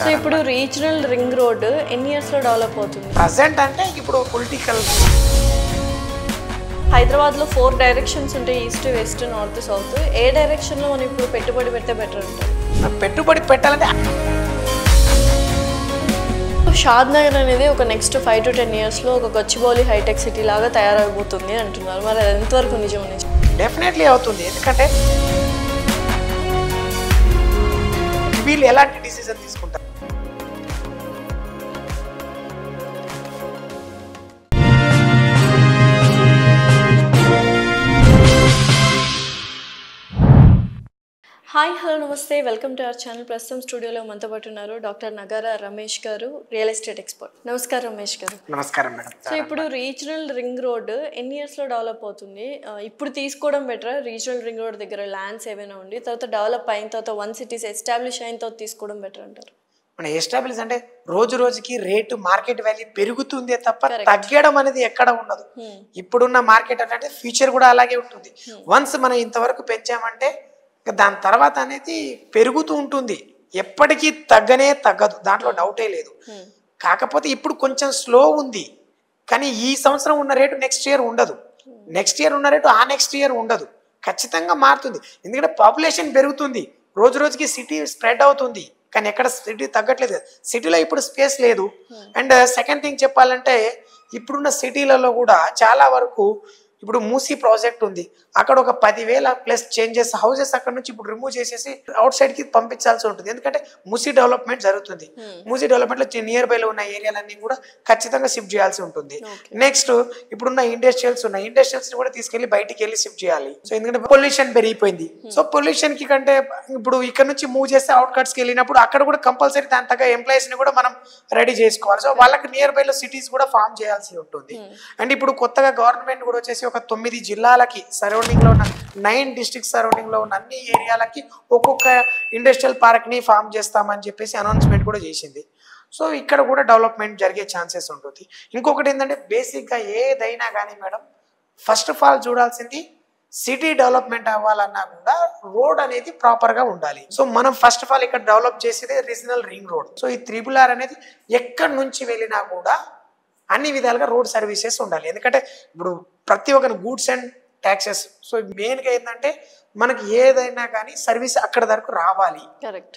So ఇప్పుడు regional ring road ఎన్ని years లో డెవలప్ అవుతుంది ప్రజెంట్ అంటే ఇప్పుడు పొలిటికల్ హైదరాబాద్ లో ఫోర్ డైరెక్షన్స్ ఉంటాయి ఈస్ట్ వెస్ట్ నార్త్ సౌత్ ఏ డైరెక్షన్ లో మనం ఇప్పుడు పెట్టుబడి పెడితే బెటర్ అంటారు పెట్టుబడి పెట్టాలంటే షాద్ నగర్ అనేది ఒక next five to ten years లో ఒక గచ్చిబౌలి హైటెక్ సిటీ లాగా తయారైపోతుంది అంటున్నారు మరి అది ఎంతవరకు నిజం నిజం డెఫినెట్లీ అవుతుంది ఎందుకంటే వీళ్ళు ఎలాంటి డిసిజన్ తీసుకుంటారు హాయ్ హలో నమస్తే వెల్కమ్ టు అవర్ ఛానల్ ప్రస్తుతం స్టూడియోలో మనతో పాటు ఉన్నారు డాక్టర్ నగారా రమేష్ గారు రియల్ ఎస్టేట్ ఎక్స్పర్ట్ నమస్కారం రమేష్ గారు నమస్కారం మేడం సో ఇప్పుడు రీజనల్ రింగ్ రోడ్ ఎన్ని ఇయర్స్ లో డెవలప్ అవుతుంది ఆ, ఇప్పుడు తీసుకోవడం బెటర్ రీజనల్ రింగ్ రోడ్ దగ్గర ల్యాండ్స్ ఏమైనా ఉండి తర్వాత డెవలప్ అయిన తర్వాత వన్ సిటీస్ ఎస్టాబ్లిష్ అయిన తర్వాత తీసుకోవడం బెటర్ అంటారు మన ఎస్టాబ్లిష్ అంటే రోజు రోజుకి రేటు మార్కెట్ వాల్యూ పెరుగుతుందే తప్ప తగ్గడం అనేది ఎక్కడ ఉండదు Hmm. ఇప్పుడున్న మార్కెట్ అంటే ఫ్యూచర్ కూడా అలాగే ఉంటుంది వన్స్ మనం ఇంతవరకు పెంచామంటే ఇక దాని తర్వాత అనేది పెరుగుతూ ఉంటుంది ఎప్పటికీ తగ్గనే తగ్గదు దాంట్లో డౌటే లేదు Hmm. కాకపోతే ఇప్పుడు కొంచెం స్లో ఉంది కానీ ఈ సంవత్సరం ఉన్న రేటు నెక్స్ట్ ఇయర్ ఉండదు నెక్స్ట్ ఇయర్ ఉన్న రేటు ఆ నెక్స్ట్ ఇయర్ ఉండదు ఖచ్చితంగా మారుతుంది ఎందుకంటే పాపులేషన్ పెరుగుతుంది రోజు రోజుకి సిటీ స్ప్రెడ్ అవుతుంది కానీ ఎక్కడ సిటీ తగ్గట్లేదు సిటీలో ఇప్పుడు స్పేస్ లేదు అండ్ సెకండ్ థింగ్ చెప్పాలంటే ఇప్పుడున్న సిటీలలో కూడా చాలా వరకు ఇప్పుడు మూసీ ప్రాజెక్ట్ ఉంది అక్కడ ఒక పదివేల ప్లస్ చేంజెస్ హౌసెస్ అక్కడ నుంచి ఇప్పుడు రిమూవ్ చేసేసి అవుట్ సైడ్ కి పంపించాల్సి ఉంటుంది ఎందుకంటే మూసీ డెవలప్మెంట్ జరుగుతుంది మూసీ డెవలప్మెంట్ లో నియర్ బై లో ఉన్న ఏరియాలన్నీ కూడా ఖచ్చితంగా షిఫ్ట్ చేయాల్సి ఉంటుంది Okay. నెక్స్ట్ ఇప్పుడున్న ఇండస్ట్రియల్స్ ఉన్నాయి ఇండస్ట్రియల్స్ ని కూడా తీసుకెళ్లి బయటికి వెళ్ళి షిఫ్ట్ చేయాలి సో ఎందుకంటే పొల్యూషన్ పెరిగిపోయింది సో పొల్యూషన్ కి కంటే ఇప్పుడు ఇక్కడ నుంచి మూవ్ చేస్తే అవుట్ కట్స్ కి వెళ్ళినప్పుడు అక్కడ కూడా కంపల్సరీ దాని తగ్గ ఎంప్లాయీస్ ని కూడా మనం రెడీ చేసుకోవాలి సో వాళ్ళకి నియర్ బై లో సిటీస్ కూడా ఫామ్ చేయాల్సి ఉంటుంది అండ్ ఇప్పుడు కొత్తగా గవర్నమెంట్ కూడా వచ్చేసి ఒక తొమ్మిది జిల్లాలకి సరౌండింగ్ లో ఉన్న నైన్ డిస్ట్రిక్ట్ సరౌండింగ్ లో ఉన్న అన్ని ఏరియాలకి ఒక్కొక్క ఇండస్ట్రియల్ పార్క్ ని ఫామ్ చేస్తామని చెప్పేసి అనౌన్స్మెంట్ కూడా చేసింది సో ఇక్కడ కూడా డెవలప్మెంట్ జరిగే ఛాన్సెస్ ఉంటుంది ఇంకొకటి ఏంటంటే బేసిక్గా ఏదైనా కానీ మేడం ఫస్ట్ ఆఫ్ ఆల్ చూడాల్సింది సిటీ డెవలప్మెంట్ అవ్వాలన్నా కూడా రోడ్ అనేది ప్రాపర్ గా ఉండాలి సో మనం ఫస్ట్ ఆఫ్ ఆల్ ఇక్కడ డెవలప్ చేసేది రీజనల్ రింగ్ రోడ్ సో ఈ త్రిబుల్ ఆర్ అనేది ఎక్కడి నుంచి వెళ్ళినా కూడా అన్ని విధాలుగా రోడ్ సర్వీసెస్ ఉండాలి ఎందుకంటే ఇప్పుడు ప్రతి ఒక్క గూడ్స్ అండ్ ట్యాక్సెస్ సో మెయిన్గా ఏంటంటే మనకి ఏదైనా కానీ సర్వీస్ అక్కడ వరకు రావాలి కరెక్ట్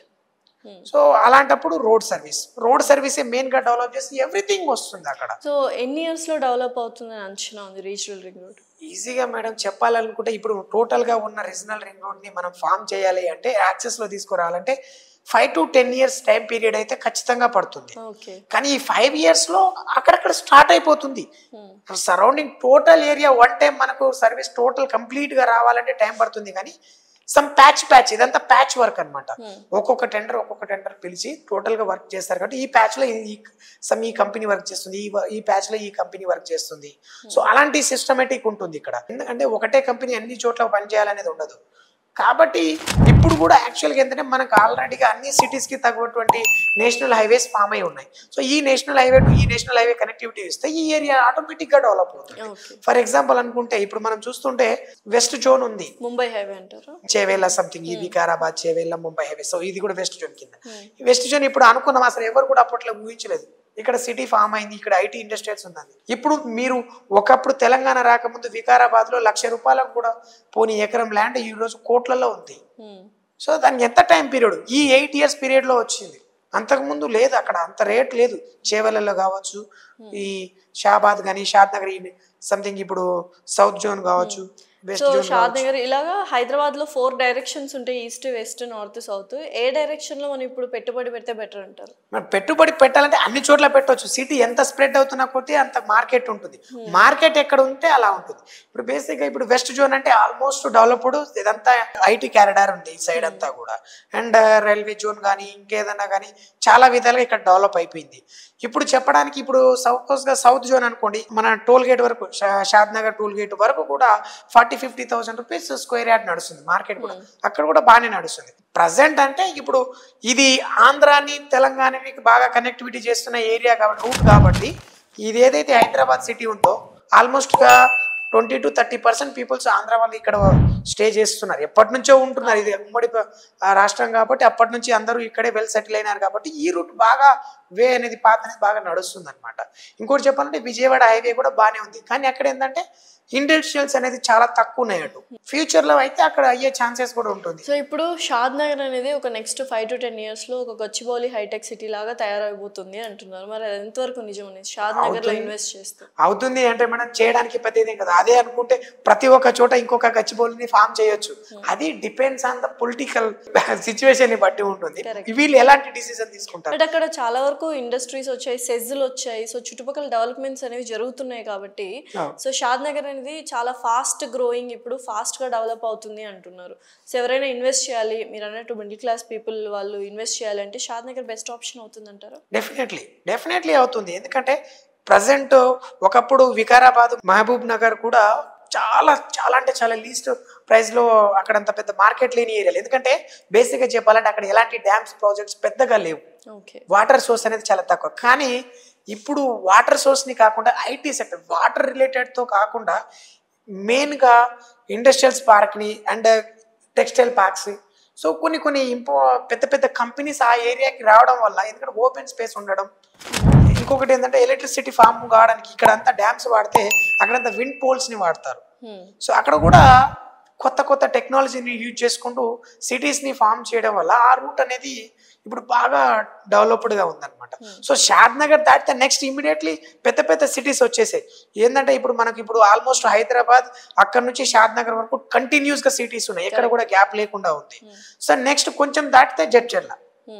సో అలాంటప్పుడు రోడ్ సర్వీస్ రోడ్ సర్వీసే మెయిన్ గా డెవలప్ చేసి ఎవ్రీథింగ్ వస్తుంది అక్కడ సో ఎన్ని ఇయర్స్ లో డెవలప్ అవుతుందని అంచనా ఉంది రీజనల్ రింగ్ రోడ్ ఈజీగా మేడం చెప్పాలనుకుంటే ఇప్పుడు టోటల్ గా ఉన్న రీజనల్ రింగ్ రోడ్ ని మనం ఫామ్ చేయాలి అంటే యాక్సెస్ లో తీసుకురావాలంటే five to ten years time period అయితే ఖచ్చితంగా పడుతుంది ఓకే కానీ ఈ ఫైవ్ ఇయర్స్ లో అక్కడక్కడ స్టార్ట్ అయిపోతుంది surrounding total area one time మనకు సర్వీస్ టోటల్ కంప్లీట్ గా రావాలంటే టైం పడుతుంది కానీ సమ్ ప్యాచ్ ప్యాచ్ ఇదంతా ప్యాచ్ వర్క్ అన్నమాట ఒక్కొక్క టెండర్ ఒక్కొక్క టెండర్ పిలిచి టోటల్ గా వర్క్ చేస్తారు కాబట్టి ఈ ప్యాచ్ లో ఈ సమ్ ఈ కంపెనీ వర్క్ చేస్తుంది ఈ వ- ఈ ప్యాచ్ లో ఈ కంపెనీ వర్క్ చేస్తుంది సో అలాంటి సిస్టమేటిక్ ఉంటుంది ఇక్కడ ఎందుకంటే ఒకటే కంపెనీ అన్ని చోట్ల పనిచేయాలనేది ఉండదు కాబట్టి ఇప్పుడు కూడా యాక్చువల్గా ఏంటంటే మనకు ఆల్రెడీగా అన్ని సిటీస్కి తగ్గటువంటి నేషనల్ హైవేస్ ఫామ్ అయి ఉన్నాయి సో ఈ నేషనల్ హైవే టు ఈ నేషనల్ హైవే కనెక్టివిటీ ఇస్తే ఈ ఏరియా ఆటోమేటిక్గా డెవలప్ అవుతుంది ఓకే ఫర్ ఎగ్జాంపుల్ అనుకుంటే ఇప్పుడు మనం చూస్తుంటే వెస్ట్ జోన్ ఉంది ముంబై హైవే అంటారా చేవేళ్ళ సంథింగ్ ఇది వికారాబాద్ చేవేళ్ళ ముంబై హైవే సో ఇది కూడా వెస్ట్ జోన్ కింద ఈ వెస్ట్ జోన్ ఇప్పుడు అనుకున్నాం అసలు ఎవరు కూడా అప్పట్లో ఊహించలేదు ఇక్కడ సిటీ ఫామ్ అయింది ఇక్కడ ఐటీ ఇండస్ట్రీస్ ఉందండి ఇప్పుడు మీరు ఒకప్పుడు తెలంగాణ రాకముందు వికారాబాద్ లో లక్ష రూపాయలకు కూడా పోనీ ఎకరం ల్యాండ్ ఈ రోజు కోట్లలో ఉంది సో దానికి ఎంత టైం పీరియడ్ ఈ ఎయిట్ ఇయర్స్ పీరియడ్ లో వచ్చింది అంతకుముందు లేదు అక్కడ అంత రేట్ లేదు చేవెళ్ళలో కావచ్చు ఈ షాబాద్ కానీ షాద్ నగర్ సంథింగ్ ఇప్పుడు సౌత్ జోన్ కావచ్చు west so zone Shadnagar ఇలాగా హైదరాబాద్ లో ఫోర్ డైరెక్షన్స్ ఉంటాయి ఈస్ట్ వెస్ట్ నార్త్ సౌత్ ఏ డైరెక్షన్ లో మనం ఇప్పుడు పెట్టుబడి పెడితే బెటర్ అంటారు మరి పెట్టుబడి పెట్టాలంటే అన్ని చోట్ల పెట్టవచ్చు సిటీ ఎంత స్ప్రెడ్ అవుతున్నా కొద్దీ అంత మార్కెట్ ఉంటుంది మార్కెట్ ఎక్కడ ఉంటే అలా ఉంటుంది ఇప్పుడు బేసిక్ గా ఇప్పుడు వెస్ట్ జోన్ అంటే ఆల్మోస్ట్ డెవలప్డ్ ఇదంతా ఐటీ క్యారిడార్ ఉంది ఈ సైడ్ అంతా కూడా అండ్ రైల్వే జోన్ కానీ ఇంకేదన్నా కానీ చాలా విధాలుగా ఇక్కడ డెవలప్ అయిపోయింది ఇప్పుడు చెప్పడానికి ఇప్పుడు సపోజ్ గా సౌత్ జోన్ అనుకోండి మన టోల్ గేట్ వరకు షా- షాద్ నగర్ టోల్ గేట్ వరకు కూడా forty fifty thousand rupees square yard నడుస్తుంది మార్కెట్ కూడా అక్కడ కూడా బాగానే నడుస్తుంది ప్రజెంట్ అంటే ఇప్పుడు ఇది ఆంధ్రాని తెలంగాణని బాగా కనెక్టివిటీ చేస్తున్న ఏరియా కాబట్టి రూట్ కాబట్టి ఇది ఏదైతే హైదరాబాద్ సిటీ ఉందో ఆల్మోస్ట్ గా twenty two thirty percent peoples Andhra వాళ్ళు ఇక్కడ స్టే చేస్తున్నారు ఎప్పటి నుంచో ఉంటున్నారు ఇది ఉమ్మడి ప- ఆ రాష్ట్రం కాబట్టి అప్పటి నుంచి అందరూ ఇక్కడే వెల్ సెటిల్ అయినారు కాబట్టి ఈ రూట్ బాగా వే అనేది పాత అనేది బాగా నడుస్తుంది అనమాట ఇంకోటి చెప్పాలంటే విజయవాడ హైవే కూడా బాగానే ఉంది కానీ అక్కడ ఏంటంటే ఇండస్ట్రియల్స్ అనేది చాలా తక్కువ ఉన్నాయి అటు ఫ్యూచర్లో అయితే అక్కడ అయ్యే ఛాన్సెస్ కూడా ఉంటుంది సో ఇప్పుడు షాద్ నగర్ అనేది ఒక నెక్స్ట్ ఫైవ్ టు టెన్ ఇయర్స్లో ఒక గచ్చిబౌలి హైటెక్ సిటీ లాగా తయారైపోతుంది అంటున్నారు మరి అది ఎంతవరకు నిజం అనేది షాద్ నగర్లో ఇన్వెస్ట్ చేస్తూ అవుతుంది అంటే మనం చేయడానికి పెద్దదే కదా అదే అనుకుంటే ప్రతి ఒక్క చోట ఇంకొక గచ్చిబౌలిని ఫామ్ చేయొచ్చు అది depends on the political situation ని బట్టి ఉంటుంది వీళ్ళు ఎలాంటి డిసిజన్ తీసుకుంటారు బట్ అక్కడ చాలా వరకు ఇండస్ట్రీస్ వచ్చాయి సెజ్లు వచ్చాయి సో చుట్టుపక్కల డెవలప్మెంట్స్ అనేవి జరుగుతున్నాయి కాబట్టి అవును. సో షాద్ నగర్ అనేది చాలా ఫాస్ట్ గ్రోయింగ్ ఇప్పుడు ఫాస్ట్ గా డెవలప్ అవుతుంది అంటున్నారు సో ఎవరైనా ఇన్వెస్ట్ చేయాలి మీరు అన్నట్టు మిడిల్ క్లాస్ పీపుల్ వాళ్ళు ఇన్వెస్ట్ చేయాలంటే షాద్ నగర్ బెస్ట్ ఆప్షన్ అవుతుంది అంటారు డెఫినెట్లీ డెఫినెట్లీ అవుతుంది ఎందుకంటే ప్రజెంట్ ఒకప్పుడు వికారాబాద్ మహబూబ్ నగర్ కూడా చాలా చాలా అంటే చాలా లీస్ట్ ప్రైస్లో అక్కడ అంత పెద్ద మార్కెట్ లేని ఏరియాలు ఎందుకంటే బేసిక్గా చెప్పాలంటే అక్కడ ఎలాంటి డ్యామ్స్ ప్రాజెక్ట్స్ పెద్దగా లేవు ఓకే వాటర్ సోర్స్ అనేది చాలా తక్కువ కానీ ఇప్పుడు వాటర్ సోర్స్ని కాకుండా ఐటీ సెక్టర్ వాటర్ రిలేటెడ్తో కాకుండా మెయిన్గా ఇండస్ట్రియల్స్ పార్క్ని అండ్ టెక్స్టైల్ పార్క్స్ సో కొన్ని కొన్ని ఇంపో పెద్ద పెద్ద కంపెనీస్ ఆ ఏరియాకి రావడం వల్ల ఎందుకంటే ఓపెన్ స్పేస్ ఉండడం ఇంకొకటి ఏంటంటే ఎలక్ట్రిసిటీ ఫామ్ కావడానికి ఇక్కడ అంతా డ్యామ్స్ వాడితే అక్కడంతా విండ్ పోల్స్ని వాడతారు సో అక్కడ కూడా కొత్త కొత్త టెక్నాలజీని యూజ్ చేసుకుంటూ సిటీస్ని ఫామ్ చేయడం వల్ల ఆ రూట్ అనేది ఇప్పుడు బాగా డెవలప్డ్గా ఉందన్నమాట సో షాద్ నగర్ దాటితే నెక్స్ట్ ఇమీడియట్లీ పెద్ద పెద్ద సిటీస్ వచ్చేసాయి ఏంటంటే ఇప్పుడు మనకి ఇప్పుడు ఆల్మోస్ట్ హైదరాబాద్ అక్కడ నుంచి షాద్ నగర్ వరకు కంటిన్యూస్గా సిటీస్ ఉన్నాయి ఎక్కడ కూడా గ్యాప్ లేకుండా ఉంది సో నెక్స్ట్ కొంచెం దాటితే జడ్చర్ల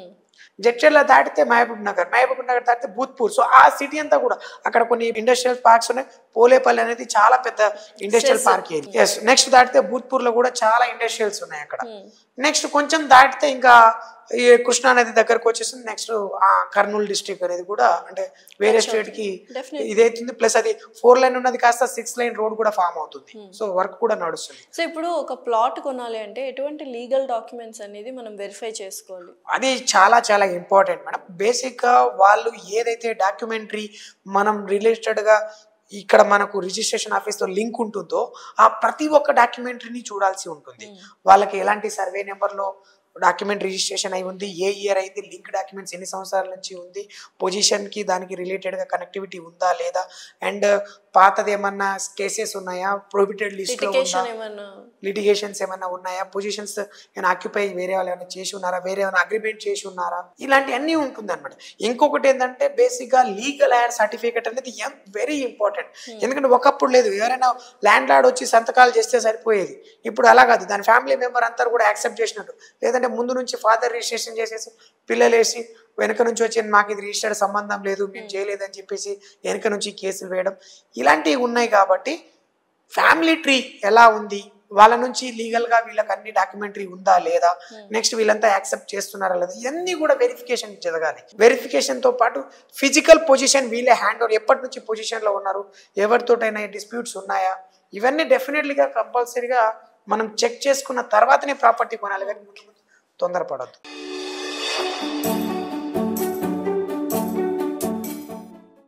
జడ్చర్ల దాటితే మహబూబ్ నగర్ మహబూబ్ నగర్ దాటితే భూత్పూర్ సో ఆ సిటీ అంతా కూడా అక్కడ కొన్ని ఇండస్ట్రియల్ పార్క్స్ ఉన్నాయి పోలేపల్లి అనేది చాలా పెద్ద ఇండస్ట్రియల్ పార్క్ ఏరియా ఎస్ నెక్స్ట్ దాటితే భూత్పూర్ లో కూడా చాలా ఇండస్ట్రియల్స్ ఉన్నాయి అక్కడ నెక్స్ట్ కొంచెం దాటితే ఇంకా ఈ కృష్ణా నది దగ్గరకు వచ్చేసింది నెక్స్ట్ కర్నూలు డిస్ట్రిక్ట్ అనేది కూడా అంటే వేరే స్టేట్ కి Definitely. ఇదైతుంది ప్లస్ అది ఫోర్ లైన్ ఉన్నది కాస్త సిక్స్ లైన్ రోడ్ కూడా ఫామ్ అవుతుంది సో వర్క్ కూడా నడుస్తుంది సో ఇప్పుడు ఒక ప్లాట్ కొనాలి అంటే ఎటువంటి లీగల్ డాక్యుమెంట్స్ అనేది మనం వెరిఫై చేసుకోవాలి అది చాలా చాలా ఇంపార్టెంట్ మేడం బేసిక్గా వాళ్ళు ఏదైతే డాక్యుమెంటరీ మనం రిలేటెడ్గా ఇక్కడ మనకు రిజిస్ట్రేషన్ ఆఫీస్తో లింక్ ఉంటుందో ఆ ప్రతి ఒక్క డాక్యుమెంటరీని చూడాల్సి ఉంటుంది వాళ్ళకి ఎలాంటి సర్వే నెంబర్లో డాక్యుమెంట్ రిజిస్ట్రేషన్ అయి ఉంది ఏ ఇయర్ అయింది లింక్ డాక్యుమెంట్స్ ఎన్ని సంవత్సరాల నుంచి ఉంది పొజిషన్కి దానికి రిలేటెడ్గా కనెక్టివిటీ ఉందా లేదా అండ్ పాతది ఏమన్నా కేసెస్ ఉన్నాయా ప్రొహిబిటెడ్ లిస్ట్లో ఉందా లిటికేషన్ ఏమన్నా లిటిగేషన్స్ ఏమైనా ఉన్నాయా పొజిషన్స్ ఏమైనా ఆక్యుపై వేరే వాళ్ళు ఏమైనా చేసి ఉన్నారా వేరే ఏమైనా అగ్రిమెంట్ చేసి ఉన్నారా ఇలాంటి అన్నీ ఉంటుంది అనమాట ఇంకొకటి ఏంటంటే బేసిక్గా లీగల్ హైర్ సర్టిఫికేట్ అనేది వెరీ ఇంపార్టెంట్ ఎందుకంటే ఒకప్పుడు లేదు ఎవరైనా ల్యాండ్ లార్డ్ వచ్చి సంతకాలు చేస్తే సరిపోయేది ఇప్పుడు అలా కాదు దాని ఫ్యామిలీ మెంబర్ అంతా కూడా యాక్సెప్ట్ చేసినట్టు లేదంటే ముందు నుంచి ఫాదర్ రిజిస్ట్రేషన్ చేసేసి పిల్లలు వేసి వెనక నుంచి వచ్చి మాకు ఇది రిజిస్టర్డ్ సంబంధం లేదు మేము చేయలేదని చెప్పేసి వెనక నుంచి కేసులు వేయడం ఇలాంటివి ఉన్నాయి కాబట్టి ఫ్యామిలీ ట్రీ ఎలా ఉంది వాళ్ళ నుంచి లీగల్ గా వీళ్ళకి అన్ని డాక్యుమెంటరీ ఉందా లేదా నెక్స్ట్ వీళ్ళంతా యాక్సెప్ట్ చేస్తున్నారా లేదా ఇవన్నీ కూడా వెరిఫికేషన్ జరగాలి వెరిఫికేషన్ తో పాటు ఫిజికల్ పొజిషన్ వీళ్ళే హ్యాండ్ ఓవర్ ఎప్పటి నుంచి పొజిషన్ లో ఉన్నారు ఎవరితోటైనా డిస్ప్యూట్స్ ఉన్నాయా ఇవన్నీ డెఫినెట్లీగా కంపల్సరీగా మనం చెక్ చేసుకున్న తర్వాతనే ప్రాపర్టీ కొనాలి కానీ ముందు ముందు తొందరపడద్దు